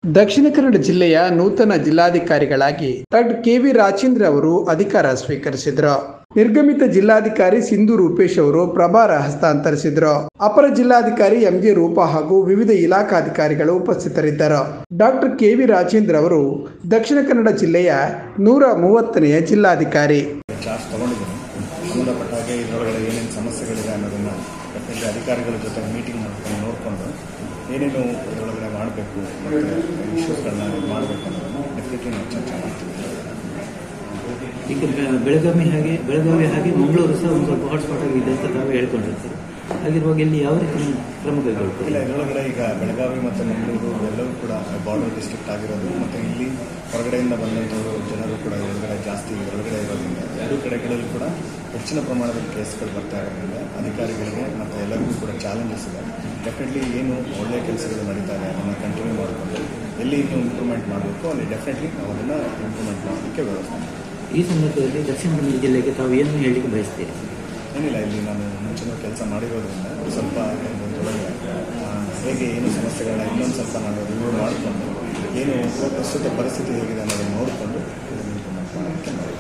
ದಕ್ಷಿಣ ಕನ್ನಡ ಜಿಲ್ಲೆಯ ನೂತನ ಜಿಲ್ಲಾಧಿಕಾರಿಗಳಾಗಿ ಡಾಕ್ಟರ್ ಕೆವಿ ರಾಜೇಂದ್ರ ಅವರು ಅಧಿಕಾರ ಸ್ವೀಕರಿಸಿದರು ನಿರ್ಗಮಿತ ಜಿಲ್ಲಾಧಿಕಾರಿ ಸಿಂಧು ರೂಪೇಶ್ ಅವರು ಪ್ರಭಾರ ಹಸ್ತಾಂತರಿಸಿದರು ಅಪರ ಜಿಲ್ಲಾಧಿಕಾರಿ ಎಂಜೆ ರೂಪಾ ಹಾಗೂ ವಿವಿಧ ಇಲಾಖಾಧಿಕಾರಿಗಳು ಉಪಸ್ಥಿತರಿದ್ದರು ಡಾಕ್ಟರ್ ಕೆವಿ ರಾಜೇಂದ್ರ ಅವರು ದಕ್ಷಿಣ ಕನ್ನಡ ಜಿಲ್ಲೆಯ ನೂರ ಮೂವತ್ತನೆಯ ಜಿಲ್ಲಾಧಿಕಾರಿ ಕ್ಲಾಸ್ ತೊಗೊಂಡಿದ್ದೀನಿ ಸಂಬಂಧಪಟ್ಟ ಹಾಗೆ ಇದರೊಳಗಡೆ ಏನೇನು ಸಮಸ್ಯೆಗಳಿದೆ ಅನ್ನೋದನ್ನು ಡೆಫಿನೆಟ್ಲಿ ಅಧಿಕಾರಿಗಳ ಜೊತೆ ಮೀಟಿಂಗ್ ಮಾಡ್ಕೊಂಡು ನೋಡಿಕೊಂಡು ಏನೇನು ಇದರೊಳಗಡೆ ಮಾಡಬೇಕು ಮತ್ತು ಇಶ್ಯೂಸ್ಗಳನ್ನ ಮಾಡಬೇಕು ಅನ್ನೋದನ್ನು ಡೆಫಿನೆಟ್ಲಿ ನಾವು ಚರ್ಚೆ ಮಾಡ್ತೀವಿ ಈಗ ಬೆ- ಬೆಳಗಾವಿ ಹಾಗೆ ಬೆಳಗಾವಿ ಹಾಗೆ ಮಂಗಳೂರು ಸಹ ಒಂದು ಸ್ವಲ್ಪ ಹಾಟ್ಸ್ಪಾಟ್ ಆಗಿದೆ ಅಂತ ತಾವೇ ಹೇಳ್ಕೊಂಡಿರ್ತೀರಿ ಹಾಗಿರುವಾಗ ಇಲ್ಲಿ ಯಾವ ರೀತಿ ಕ್ರಮ ಇಲ್ಲ ಕೈಗೊಳ್ತೀರಿ ಇದರೊಳಗಡೆ ಈಗ ಬೆಳಗಾವಿ ಮತ್ತು ಮಂಗಳೂರು ಎಲ್ಲವೂ ಕೂಡ ಬಾರ್ಡರ್ ಡಿಸ್ಟ್ರಿಕ್ಟ್ ಆಗಿರೋದು ಮತ್ತು ಇಲ್ಲಿ ಹೊರಗಡೆಯಿಂದ ಬಂದಂಥವರು ಜನರು ಕೂಡ ಒಳಗಡೆ ಜಾಸ್ತಿ ಒಳಗಡೆ ಇರೋದ್ರಿಂದ ಎರಡೂ ಕಡೆಗಳಲ್ಲಿ ಕೂಡ ಹೆಚ್ಚಿನ ಪ್ರಮಾಣದಲ್ಲಿ ಕೇಸ್ಗಳು ಬರ್ತಾ ಇರೋದ್ರಿಂದ ಅಧಿಕಾರಿಗಳಿಗೆ ಮತ್ತು ಎಲ್ಲರಿಗೂ ಕೂಡ ಚಾಲೆಂಜಸ್ ಇದೆ ಡೆಫಿನೆಟ್ಲಿ ಏನು ಒಳ್ಳೆಯ ಕೆಲಸಗಳು ನಡೀತಾ ಇದೆ ಅದನ್ನು ಕಂಟಿನ್ಯೂ ಮಾಡಿಕೊಂಡು ಎಲ್ಲಿ ಇನ್ನೂ ಇಂಪ್ರೂವ್ಮೆಂಟ್ ಮಾಡಬೇಕು ಅಲ್ಲಿ ಡೆಫಿನೆಟ್ಲಿ ನಾವು ಅದನ್ನು ಇಂಪ್ರೂವ್ಮೆಂಟ್ ಮಾಡೋದಕ್ಕೆ ವ್ಯವಸ್ಥೆ ಮಾಡ್ತೀವಿ ಈ ಸಂದರ್ಭದಲ್ಲಿ ದಕ್ಷಿಣ ಕನ್ನಡ ಜಿಲ್ಲೆಗೆ ತಾವು ಏನು ಹೇಳಲಿಕ್ಕೆ ಬಯಸ್ತೀರಿ ಏನಿಲ್ಲ ಇಲ್ಲಿ ನಾನು ಮುಂಚೆನೂ ಕೆಲಸ ಮಾಡಿರೋದ್ರಿಂದ ಸ್ವಲ್ಪ ಇದರೊಳಗೆ ಆ, ಹೇಗೆ ಏನು ಸಮಸ್ಯೆಗಳನ್ನ ಇನ್ನೊಂದು ಸ್ವಲ್ಪ ನಾನು ರಿವ್ಯೂ ಮಾಡಿಕೊಂಡು ಏನು ಪ್ರಸ್ತುತ ಪರಿಸ್ಥಿತಿ ಹೇಗಿದೆ ಅನ್ನೋದನ್ನು ನೋಡಿಕೊಂಡು ಇದನ್ನು ಇಂಪ್ರೂವ್ಮೆಂಟ್ ಮಾಡೋಕ್ಕೆ ನಾವು